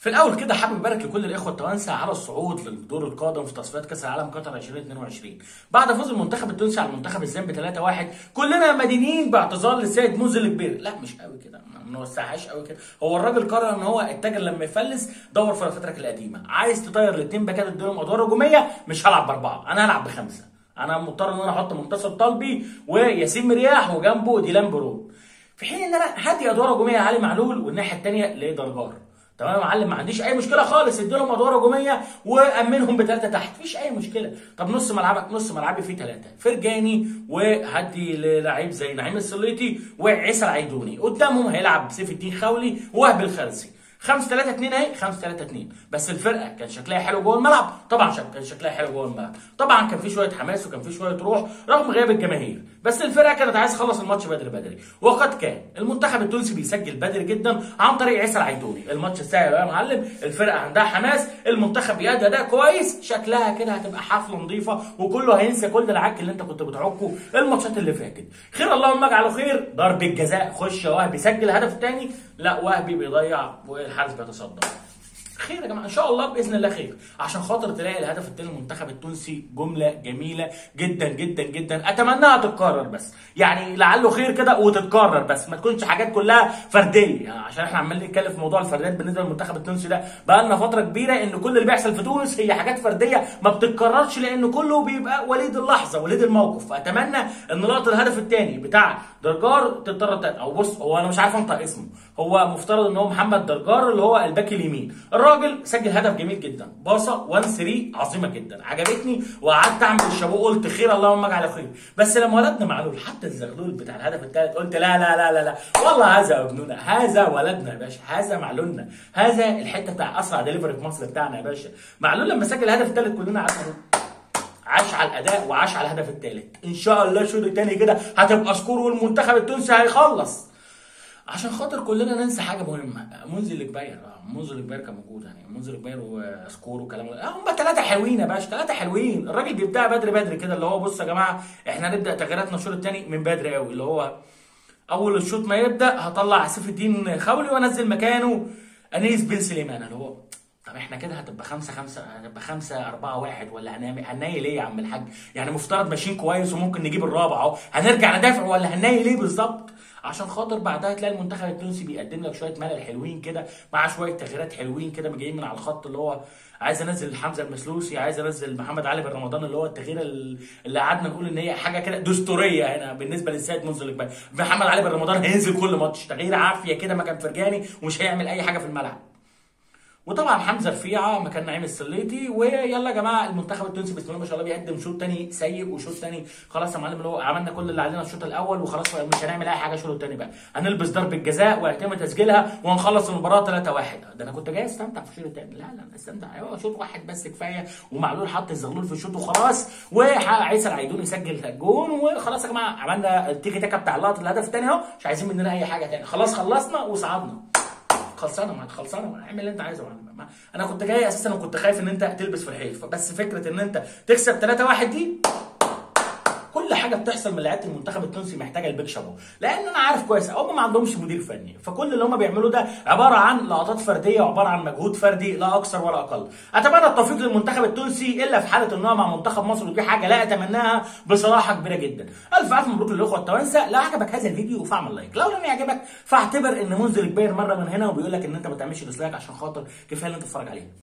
في الاول كده حابب ابارك لكل الاخوه التوانسه على الصعود للدور القادم في تصفيات كاس العالم قطر 2022 بعد فوز المنتخب التونسي على المنتخب الزامبي 3-1 كلنا مدينين باعتذار للسيد موزي الكبير لا مش قوي كده ما نوسعهاش قوي كده هو الراجل قرر ان هو التاجر لما يفلس دور في رفتك القديمه عايز تطير الاثنين باكات اديهم ادوار هجوميه مش هلعب باربعه انا هلعب بخمسه انا مضطر ان انا احط منتصر طلبي وياسين مرياح وجنبه ديلان برو في حين ان انا هدي ادوار هجوميه علي معلول والناحيه الثانيه لدرجار تمام يا معلم ما عنديش اي مشكله خالص ادي لهم ادوار هجوميه وامنهم بثلاثه تحت مفيش اي مشكله طب نص ملعبك نص ملعبي فيه ثلاثه فرجاني وهدي للعيب زي نعيم السليطي وعيسى العيدوني قدامهم هيلعب سيف الدين خولي وهب الخلسي 5 3 2 اهي 5 3 2 بس الفرقه كان شكلها حلو جوه الملعب طبعا شك كان شكلها حلو جوه الملعب طبعا كان في شويه حماس وكان في شويه روح رغم غياب الجماهير بس الفرقه كانت عايز تخلص الماتش بدري بدري وقد كان المنتخب التونسي بيسجل بدري جدا عن طريق عيسى العيدوني الماتش سهل يا معلم الفرقه عندها حماس المنتخب بيأدي اداء كويس شكلها كده هتبقى حفله نظيفه وكله هينسى كل العك اللي انت كنت بتعكه الماتشات اللي فاتت خير اللهم اجعله خير ضربه جزاء خش يا وهبي سجل الهدف الثاني لا وهبي بيضيع والحارس بيتصدى خير يا جماعه ان شاء الله باذن الله خير عشان خاطر تلاقي الهدف الثاني للمنتخب التونسي جمله جميله جدا جدا جدا اتمناها تتكرر بس يعني لعله خير كده وتتكرر بس ما تكونش حاجات كلها فرديه يعني عشان احنا عمالين نتكلم في موضوع الفرديات بالنسبه للمنتخب التونسي ده بقى لنا فتره كبيره ان كل اللي بيحصل في تونس هي حاجات فرديه ما بتتكررش لان كله بيبقى وليد اللحظه وليد الموقف فاتمنى ان لقطه الهدف الثاني بتاع درجار تضطر او بص هو انا مش عارف انطق اسمه هو مفترض ان هو محمد درجار اللي هو الباك اليمين الراجل سجل هدف جميل جدا باصه 1 3 عظيمه جدا عجبتني وقعدت اعمل الشابو قلت خير اللهم اجعل خير بس لما ولدنا معلول حتى الزغلول بتاع الهدف الثالث قلت لا لا لا لا لا والله هذا ابننا هذا ولدنا يا باشا هذا معلولنا هذا الحته بتاع اسرع دليفري في مصر بتاعنا يا باشا معلول لما سجل الهدف الثالث كلنا قعدنا عاش على الاداء وعاش على الهدف الثالث ان شاء الله الشوط الثاني كده هتبقى سكور والمنتخب التونسي هيخلص عشان خاطر كلنا ننسى حاجه مهمه منزل الكبير منزل الكبير كان موجود يعني منزل الكبير وسكور وكلام ده هم ثلاثه حلوين يا باشا ثلاثه حلوين الراجل بيبدا بدري بدري كده اللي هو بصوا يا جماعه احنا هنبدا تغييراتنا الشوط الثاني من بدري قوي اللي هو اول الشوط ما يبدا هطلع سيف الدين خولي وانزل مكانه انيس بن سليمان اللي هو طب احنا كده هتبقى خمسة خمسة هتبقى خمسة أربعة واحد ولا هنعمل هننيل ايه يا عم الحاج؟ يعني مفترض ماشيين كويس وممكن نجيب الرابع اهو هنرجع ندافع ولا هننيل ايه بالظبط؟ عشان خاطر بعدها تلاقي المنتخب التونسي بيقدم لك شويه ملل حلوين كده مع شويه تغييرات حلوين كده جايين من على الخط اللي هو عايز انزل حمزه المسلوسي عايز انزل محمد علي بن رمضان اللي هو التغيير اللي قعدنا نقول ان هي حاجه كده دستوريه هنا بالنسبه للسيد منذر الكبير محمد علي بن رمضان هينزل كل ماتش تغيير عافيه كده مكان فرجاني ومش هيعمل اي حاجه في الملعب وطبعا حمزه رفيعه مكان نعيم السليطي ويلا يا جماعه المنتخب التونسي بسم الله ما شاء الله بيقدم شوط تاني سيء وشوط تاني خلاص يا معلم اللي هو عملنا كل اللي علينا الشوط الاول وخلاص مش هنعمل اي حاجه الشوط التاني بقى هنلبس ضربه جزاء ويتم تسجيلها وهنخلص المباراه 3 1 ده انا كنت جاي استمتع في الشوط التاني لا لا استمتع هو شوط واحد بس كفايه ومعلول حط الزغلول في الشوط وخلاص وعيسى العيدوني سجل الجون وخلاص يا جماعه عملنا التيكي تاكا بتاع اللقطه الهدف الثاني اهو مش عايزين مننا اي حاجه تاني خلاص خلصنا وصعدنا خلصانه ما خلصانه ما اعمل اللي انت عايزه ما انا كنت جاي اساسا وكنت خايف ان انت تلبس في الحيل بس فكره ان انت تكسب 3 1 دي كل حاجه بتحصل من لعيبه المنتخب التونسي محتاجه البيك شابو لان انا عارف كويس هم ما عندهمش مدير فني فكل اللي هم بيعملوه ده عباره عن لقطات فرديه وعباره عن مجهود فردي لا اكثر ولا اقل اتمنى التوفيق للمنتخب التونسي الا في حاله ان هو مع منتخب مصر ودي حاجه لا اتمناها بصراحه كبيره جدا الف الف مبروك للاخوه التوانسه لو عجبك هذا الفيديو فاعمل لايك لو لم يعجبك فاعتبر ان منذر كبير مره من هنا وبيقول لك ان انت ما تعملش ديسلايك عشان خاطر كفايه اللي انت تتفرج عليه